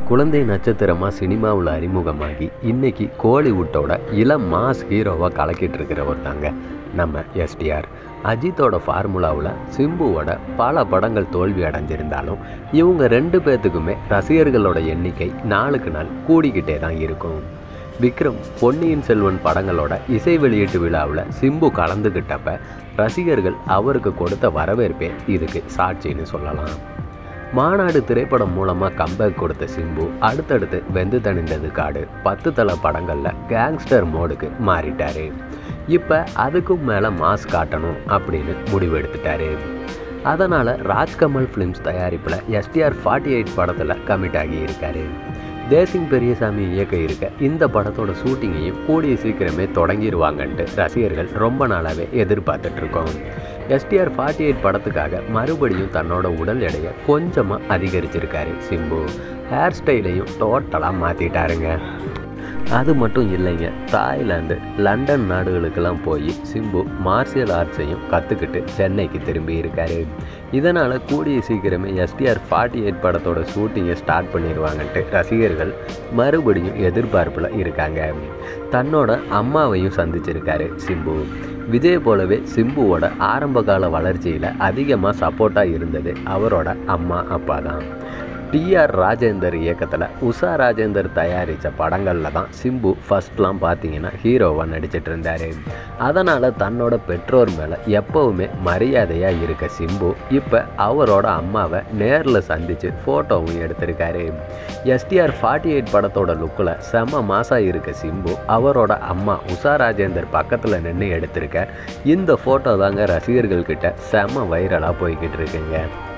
குழந்தை நட்சத்திரமாக சினிமாவில் அறிமுகமாகி இன்னைக்கு கோலிவுட்டோட இளம் மாஸ் ஹீரோவாக கலக்கிட்டு இருக்கிறவர் தாங்க நம்ம எஸ்டிஆர் அஜித்தோட ஃபார்முலாவில் சிம்புவோட பல படங்கள் தோல்வி அடைஞ்சிருந்தாலும் இவங்க ரெண்டு பேர்த்துக்குமே ரசிகர்களோட எண்ணிக்கை நாளுக்கு நாள் கூடிக்கிட்டே தான் இருக்கும் விக்ரம் பொன்னியின் செல்வன் படங்களோட இசை வெளியீட்டு விழாவில் சிம்பு கலந்துக்கிட்டப்ப ரசிகர்கள் அவருக்கு கொடுத்த வரவேற்பே இதுக்கு சாட்சின்னு சொல்லலாம் மாநாடு திரைப்படம் மூலமாக கம்பேக் கொடுத்த சிம்பு அடுத்தடுத்து வெந்து தணிந்தது காடு பத்து தலை படங்களில் கேங்ஸ்டர் மோடுக்கு மாறிட்டாரு இப்போ அதுக்கும் மேலே மாஸ் காட்டணும் அப்படின்னு முடிவெடுத்துட்டாரு அதனால் ராஜ்கமல் ஃபிலிம்ஸ் தயாரிப்பில் எஸ்டிஆர் ஃபார்ட்டி எயிட் படத்தில் கமிட் ஆகி இருக்காரு தேசிங் பெரியசாமி இயக்க இருக்க இந்த படத்தோட ஷூட்டிங்கையும் கூடிய சீக்கிரமே தொடங்கிடுவாங்கன்ட்டு ரசிகர்கள் ரொம்ப நாளாகவே எதிர்பார்த்துட்டு இருக்கோம் எஸ்டிஆர் ஃபார்ட்டி எயிட் படத்துக்காக மறுபடியும் தன்னோட உடல் எடையை கொஞ்சமாக அதிகரிச்சிருக்காரு சிம்பு ஹேர் ஸ்டைலையும் டோட்டலாக மாற்றிட்டாருங்க அது மட்டும் இல்லைங்க தாய்லாந்து லண்டன் நாடுகளுக்கெல்லாம் போய் சிம்பு மார்ஷியல் ஆர்ட்ஸையும் கற்றுக்கிட்டு சென்னைக்கு திரும்பி இருக்காரு இதனால் கூடிய சீக்கிரமே எஸ்டிஆர் ஃபார்ட்டி எயிட் படத்தோட ஷூட்டிங்கை ஸ்டார்ட் பண்ணிடுவாங்கன்ட்டு ரசிகர்கள் மறுபடியும் எதிர்பார்ப்பில் இருக்காங்க தன்னோட அம்மாவையும் சந்திச்சிருக்காரு சிம்பு விஜய் போலவே சிம்புவோட ஆரம்பகால வளர்ச்சியில் அதிகமாக சப்போர்ட்டாக இருந்தது அவரோட அம்மா அப்பா தான் டிஆர் ராஜேந்தர் இயக்கத்தில் உஷா ராஜேந்தர் தயாரித்த படங்களில் தான் சிம்பு ஃபஸ்ட்லாம் பார்த்தீங்கன்னா ஹீரோவாக நடிச்சிட்டு இருந்தார் அதனால் தன்னோட பெற்றோர் மேலே எப்போவுமே மரியாதையாக இருக்க சிம்பு இப்போ அவரோட அம்மாவை நேரில் சந்தித்து ஃபோட்டோவும் எடுத்திருக்காரு எஸ்டிஆர் ஃபார்ட்டி எயிட் படத்தோட லுக்கில் செம மாசாக இருக்க சிம்பு அவரோட அம்மா உஷா ராஜேந்தர் பக்கத்தில் நின்று எடுத்திருக்க இந்த ஃபோட்டோ தாங்க ரசிகர்கள்கிட்ட செம வைரலாக போய்கிட்டு இருக்குங்க